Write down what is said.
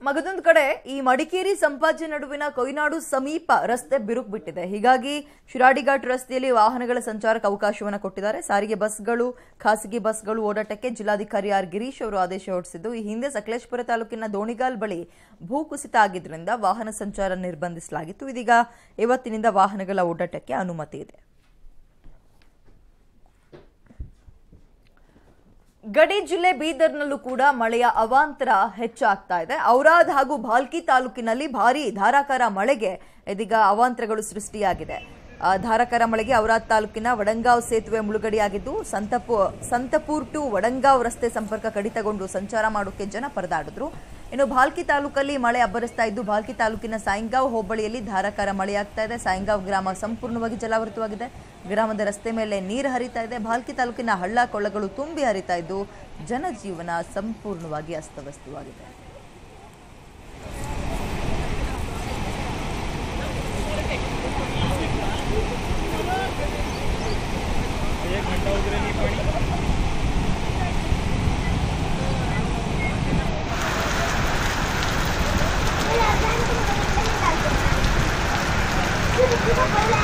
ಮಗದೊಂದು ಕಡೆ ಈ ಮಡಿಕೇರಿ ಸಂಪಾಜೆ ನಡುವಿನ ಕೊಯ್ನಾಡು ಸಮೀಪ ರಸ್ತೆ ಬಿರುಕು ಬಿಟ್ಟಿದೆ ಹೀಗಾಗಿ ಶಿರಾಡಿಘಾಟ್ ರಸ್ತೆಯಲ್ಲಿ ವಾಹನಗಳ ಸಂಚಾರಕ್ಕೆ ಅವಕಾಶವನ್ನು ಕೊಟ್ಟಿದ್ದಾರೆ ಸಾರಿಗೆ ಬಸ್ಗಳು ಖಾಸಗಿ ಬಸ್ಗಳು ಓಡಾಟಕ್ಕೆ ಜಿಲ್ಲಾಧಿಕಾರಿ ಆರ್ ಗಿರೀಶ್ ಅವರು ಆದೇಶ ಹೊರಡಿಸಿದ್ದು ಈ ಹಿಂದೆ ಸಕಲೇಶಪುರ ತಾಲೂಕಿನ ದೋಣಿಗಾಲ್ ಬಳಿ ಭೂಕುಸಿತ ಆಗಿದ್ದರಿಂದ ವಾಹನ ಸಂಚಾರ ನಿರ್ಬಂಧಿಸಲಾಗಿತ್ತು ಇದೀಗ ಇವತ್ತಿನಿಂದ ವಾಹನಗಳ ಓಡಾಟಕ್ಕೆ ಅನುಮತಿ ಇದೆ ಗಡಿ ಜಿಲ್ಲೆ ಬೀದರ್ನಲ್ಲೂ ಕೂಡ ಮಳೆಯ ಅವಾಂತರ ಹೆಚ್ಚಾಗ್ತಾ ಇದೆ ಔರಾದ್ ಹಾಗೂ ಭಾಲ್ಕಿ ತಾಲೂಕಿನಲ್ಲಿ ಭಾರೀ ಧಾರಾಕಾರ ಮಳೆಗೆ ಇದೀಗ ಅವಾಂತರಗಳು ಸೃಷ್ಟಿಯಾಗಿದೆ ಆ ಧಾರಾಕಾರ ಮಳೆಗೆ ಔರಾದ್ ತಾಲೂಕಿನ ವಡಂಗಾವ್ ಸೇತುವೆ ಮುಳುಗಡೆಯಾಗಿದ್ದು ಸಂತಪು ಸಂತಪೂರ್ ಟು ವಡಂಗಾವ್ ರಸ್ತೆ ಸಂಪರ್ಕ ಕಡಿತಗೊಂಡು ಸಂಚಾರ ಮಾಡೋಕೆ ಜನ ಪರದಾಡಿದ್ರು ಇನ್ನು ಭಾಲ್ಕಿ ತಾಲೂಕಲ್ಲಿ ಮಳೆ ಅಬ್ಬರಿಸ್ತಾ ಇದ್ದು ಭಾಲ್ಕಿ ತಾಲೂಕಿನ ಸಾಯಿಂಗಾವ್ ಹೋಬಳಿಯಲ್ಲಿ ಧಾರಾಕಾರ ಮಳೆಯಾಗ್ತಾ ಇದೆ ಸಾಯಿಂಗಾವ್ ಗ್ರಾಮ ಸಂಪೂರ್ಣವಾಗಿ ಜಲಾವೃತವಾಗಿದೆ ಗ್ರಾಮದ ರಸ್ತೆ ಮೇಲೆ ನೀರು ಹರಿತಾ ಇದೆ ಭಾಲ್ಕಿ ತಾಲೂಕಿನ ಹಳ್ಳ ಕೊಳ್ಳಗಳು ತುಂಬಿ ಹರಿತಾ ಇದ್ದು ಜನಜೀವನ ಸಂಪೂರ್ಣವಾಗಿ ಅಸ್ತವ್ಯಸ್ತವಾಗಿದೆ Thank you.